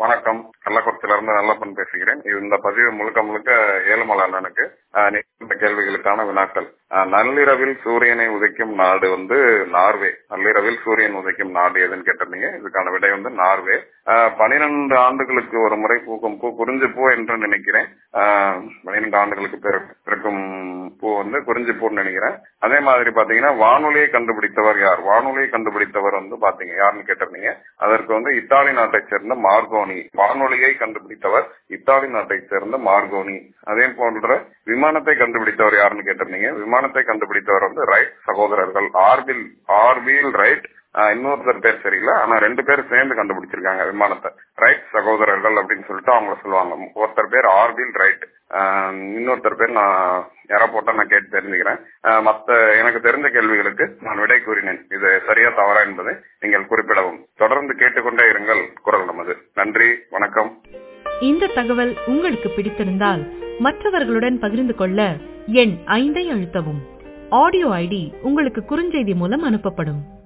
வணக்கம் கள்ளக்குறிச்சியில இருந்து நல்லப்பன் பேசுகிறேன் இந்த பதிவு முழுக்க முழுக்க ஏழுமலை அண்ணனுக்கு ஆஹ் இந்த கேள்விகளுக்கான வினாக்கள் ஆஹ் நள்ளிரவில் சூரியனை உதைக்கும் நாடு வந்து நார்வே நள்ளிரவில் சூரியன் உதைக்கும் நாடு எதுன்னு கேட்டிருந்தீங்க இதுக்கான விடை வந்து நார்வே பனிரெண்டு ஆண்டுகளுக்கு ஒரு முறை பூக்கும் பூ குறிஞ்சி பூ என்று நினைக்கிறேன் பனிரெண்டு ஆண்டுகளுக்கு பிறக்கும் பூ வந்து குறிஞ்சி பூன்னு நினைக்கிறேன் அதே மாதிரி பாத்தீங்கன்னா வானொலியை கண்டுபிடித்தவர் யார் வானொலியை கண்டுபிடித்தவர் வந்து பாத்தீங்க யாருன்னு கேட்டிருந்தீங்க அதற்கு வந்து இத்தாலி நாட்டை சேர்ந்த மார்கோனி வானொலியை கண்டுபிடித்தவர் இத்தாலி நாட்டை சேர்ந்த மார்கோனி அதே போன்ற விமானத்தை கண்டுபிடித்தவர் யாருன்னு கேட்டிருந்தீங்க விமானத்தை கண்டுபிடித்தவர் வந்து ரைட் சகோதரர்கள் ஆர்பில் ஆர்பில் ரைட் இன்னொருத்தர் பேர் சரியில்லை ஆனா ரெண்டு பேர் சேர்ந்து கண்டுபிடிச்சிருக்காங்க விமானத்தை ரைட் சகோதரர்கள் அப்படின்னு சொல்லிட்டு அவங்கள சொல்லுவாங்க ஒருத்தர் பேர் ஆர்பில் ரைட் இன்னொருத்தர் பேர் நான் யாரா போட்டா நான் கேட்டு தெரிஞ்சுக்கிறேன் மத்த எனக்கு தெரிஞ்ச கேள்விகளுக்கு நான் விடை கூறினேன் இது சரியா தவறா என்பதை நீங்கள் குறிப்பிடவும் தொடர்ந்து கேட்டுக்கொண்டே இருங்கள் குரல் நமது நன்றி வணக்கம் இந்த தகவல் உங்களுக்கு பிடித்திருந்தால் மற்றவர்களுடன் பகிர்ந்து கொள்ள எண் ஐந்தை அழுத்தவும் ஆடியோ ஐடி உங்களுக்கு குறுஞ்செய்தி மூலம் அனுப்பப்படும்